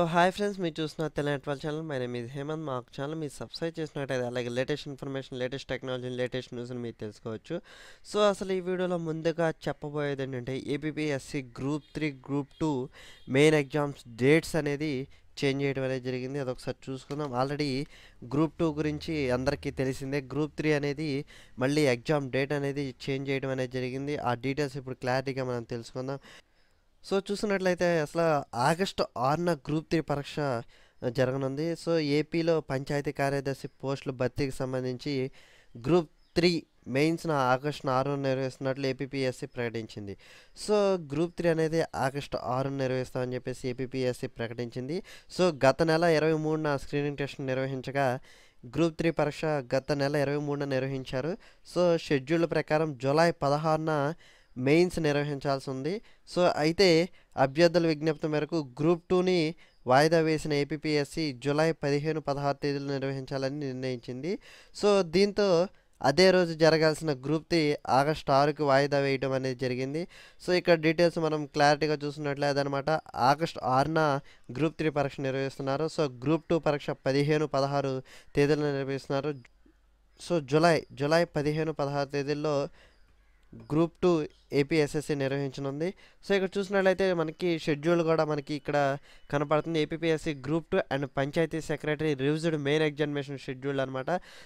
hi friends మీరు చూస్తున్న Telangana twelve channel my name ఇది హేమంత్ మా ఛానల్ మీరు సబ్స్క్రైబ్ చేసినట్టయితే అలాగే latest information latest technology latest న్యూస్ని మీరు తెలుసుకోవచ్చు సో అసలు ఈ వీడియోలో ముందుగా చెప్పబోయేది ఏంటంటే APSC group three group two main exams dates అనేది చేంజ్ చేయడం అనేది జరిగింది అదొకసారి చూసుకుందాం ఆల్రెడీ గ్రూప్ టూ గురించి అందరికీ తెలిసిందే గ్రూప్ త్రీ అనేది మళ్ళీ ఎగ్జామ్ డేట్ అనేది చేంజ్ చేయడం అనేది జరిగింది ఆ డీటెయిల్స్ ఇప్పుడు క్లారిటీగా మనం తెలుసుకుందాం సో చూసినట్లయితే అసలు ఆగస్టు ఆరున గ్రూప్ త్రీ పరీక్ష జరగనుంది సో ఏపీలో పంచాయతీ కార్యదర్శి పోస్టుల భర్తీకి సంబంధించి గ్రూప్ త్రీ మెయిన్స్ను ఆగస్టు ఆరున నిర్వహిస్తున్నట్లు ఏపీఎస్సి ప్రకటించింది సో గ్రూప్ త్రీ అనేది ఆగస్టు ఆరున నిర్వహిస్తామని చెప్పేసి ఏపీఎస్సి ప్రకటించింది సో గత నెల ఇరవై మూడున స్క్రీనింగ్ టెస్ట్ నిర్వహించగా గ్రూప్ త్రీ పరీక్ష గత నెల ఇరవై మూడున నిర్వహించారు సో షెడ్యూల్ ప్రకారం జూలై పదహారున మెయిన్స్ నిర్వహించాల్సి ఉంది సో అయితే అభ్యర్థుల విజ్ఞప్తి మేరకు గ్రూప్ టూని వాయిదా వేసిన ఏపీఎస్సి జూలై పదిహేను పదహారు తేదీలు నిర్వహించాలని నిర్ణయించింది సో దీంతో అదే రోజు జరగాల్సిన గ్రూప్ త్రీ ఆగస్ట్ ఆరుకి వాయిదా వేయడం అనేది జరిగింది సో ఇక్కడ డీటెయిల్స్ మనం క్లారిటీగా చూసినట్లయితే అనమాట ఆగస్ట్ ఆరున గ్రూప్ త్రీ పరీక్ష నిర్వహిస్తున్నారు సో గ్రూప్ టూ పరీక్ష పదిహేను పదహారు తేదీలు నిర్వహిస్తున్నారు సో జూలై జూలై పదిహేను పదహారు తేదీల్లో గ్రూప్ టూ ఏపీఎస్ఎస్సి నిర్వహించనుంది సో ఇక్కడ చూసినట్లయితే మనకి షెడ్యూల్ కూడా మనకి ఇక్కడ కనపడుతుంది APSC group two and panchayat secretary revised main examination schedule అనమాట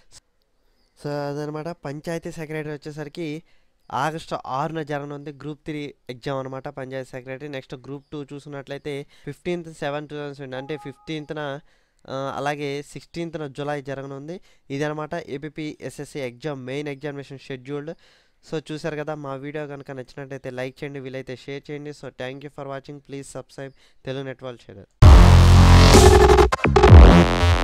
సో అదనమాట పంచాయతీ సెక్రటరీ వచ్చేసరికి ఆగస్టు ఆరున జరగనుంది గ్రూప్ త్రీ ఎగ్జామ్ అనమాట panchayat secretary next group two చూసినట్లయితే ఫిఫ్టీన్త్ సెవెన్ టూ థౌసండ్ అంటే ఫిఫ్టీన్త్న అలాగే సిక్స్టీన్త్న జూలై జరగనుంది ఇదనమాట APP SSC exam main examination scheduled so చూసారు కదా మా వీడియో కనుక నచ్చినట్టయితే లైక్ చేయండి వీలైతే షేర్ చేయండి so thank you for watching please subscribe Telugu network channel